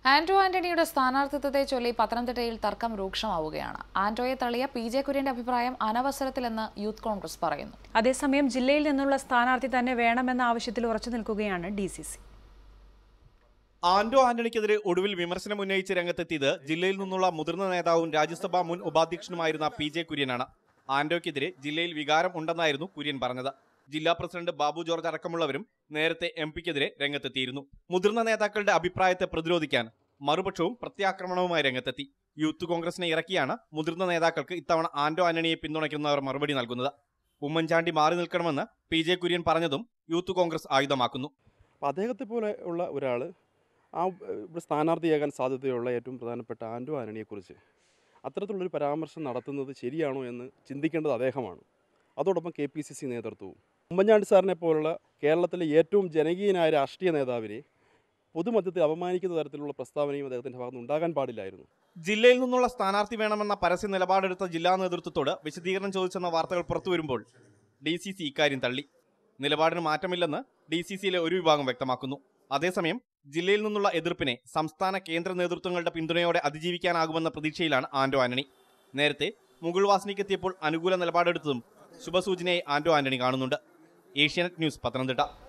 ആന്റോ ആന്റണിയുടെ സ്ഥാനാർത്ഥിത്വത്തെ ചൊല്ലി പത്തനംതിട്ടയിൽ തർക്കം രൂക്ഷമാവുകയാണ് ആന്റോയെ തള്ളിയ പി ജെ കുര്യന്റെ അഭിപ്രായം അനവസരത്തിലെന്ന് യൂത്ത് കോൺഗ്രസ് പറയുന്നു അതേസമയം ജില്ലയിൽ നിന്നുള്ള സ്ഥാനാർത്ഥി തന്നെ വേണമെന്ന ആവശ്യത്തിൽ ഉറച്ചു നിൽക്കുകയാണ് ഡി സി സി ആന്റോ ആന്റണിക്കെതിരെ ഒടുവിൽ വിമർശനം ഉന്നയിച്ച് രംഗത്തെത്തിയത് ജില്ലയിൽ നിന്നുള്ള മുതിർന്ന നേതാവും രാജ്യസഭാ മുൻ ഉപാധ്യക്ഷനുമായിരുന്ന പി ജെ കുര്യനാണ് ആന്റോയ്ക്കെതിരെ ജില്ലയിൽ വികാരം ഉണ്ടെന്നായിരുന്നു കുര്യൻ പറഞ്ഞത് ജില്ലാ പ്രസിഡന്റ് ബാബു ജോർജ് അടക്കമുള്ളവരും നേരത്തെ എം പിക്കെതിരെ രംഗത്തെത്തിയിരുന്നു മുതിർന്ന നേതാക്കളുടെ അഭിപ്രായത്തെ പ്രതിരോധിക്കാൻ മറുപക്ഷവും പ്രത്യാക്രമണവുമായി രംഗത്തെത്തി യൂത്ത് കോൺഗ്രസിനെ ഇറക്കിയാണ് മുതിർന്ന നേതാക്കൾക്ക് ഇത്തവണ ആന്റോ ആന്റണിയെ പിന്തുണയ്ക്കുന്നവർ മറുപടി നൽകുന്നത് ഉമ്മൻചാണ്ടി മാറി നിൽക്കണമെന്ന് പി ജെ കുര്യൻ പറഞ്ഞതും യൂത്ത് കോൺഗ്രസ് ആയുധമാക്കുന്നു അപ്പോൾ അദ്ദേഹത്തെ പോലെ ഉള്ള ഒരാൾ ആ ഏഹ്, ഇവിടെ സ്ഥാനാർത്ഥിയാകാൻ സാധ്യതയുള്ള ഏറ്റവും പ്രധാനപ്പെട്ട ആൻഡോ ആന്റണിയെക്കുറിച്ച് അത്തരത്തിലുള്ളൊരു പരാമർശം നടത്തുന്നത് ശരിയാണോ എന്ന് ചിന്തിക്കേണ്ടത് അദ്ദേഹമാണ് അതോടൊപ്പം കെ പി സി സി നേതൃത്വവും ഉമ്മൻചാണ്ടി സാറിനെ പോലുള്ള കേരളത്തിലെ ഏറ്റവും ജനകീയനായ രാഷ്ട്രീയ നേതാവിനെ പൊതുമധ്യത്തിൽ അപമാനിക്കുന്ന തരത്തിലുള്ള പ്രസ്താവനയും അദ്ദേഹത്തിൻ്റെ ഭാഗത്ത് ഉണ്ടാകാൻ പാടില്ലായിരുന്നു ജില്ലയിൽ നിന്നുള്ള സ്ഥാനാർത്ഥി വേണമെന്ന പരസ്യ നിലപാടെടുത്ത ജില്ലാ നേതൃത്വത്തോട് വിശദീകരണം ചോദിച്ചെന്ന വാർത്തകൾ പുറത്തുവരുമ്പോൾ ഡി സി സി ഇക്കാര്യം തള്ളി നിലപാടിന് മാറ്റമില്ലെന്ന് ഡി സി സിയിലെ ഒരു വിഭാഗം വ്യക്തമാക്കുന്നു അതേസമയം ജില്ലയിൽ നിന്നുള്ള എതിർപ്പിനെ സംസ്ഥാന കേന്ദ്ര നേതൃത്വങ്ങളുടെ പിന്തുണയോടെ അതിജീവിക്കാനാകുമെന്ന പ്രതീക്ഷയിലാണ് ആന്റോ ആന്റണി നേരത്തെ മുകുൾ വാസനിക്കെത്തിയപ്പോൾ അനുകൂല നിലപാടെടുത്തതും ശുഭസൂചനയായി ആന്റോ ആന്റണി കാണുന്നുണ്ട് ഏഷ്യാനെറ്റ് ന്യൂസ് പത്തനംതിട്ട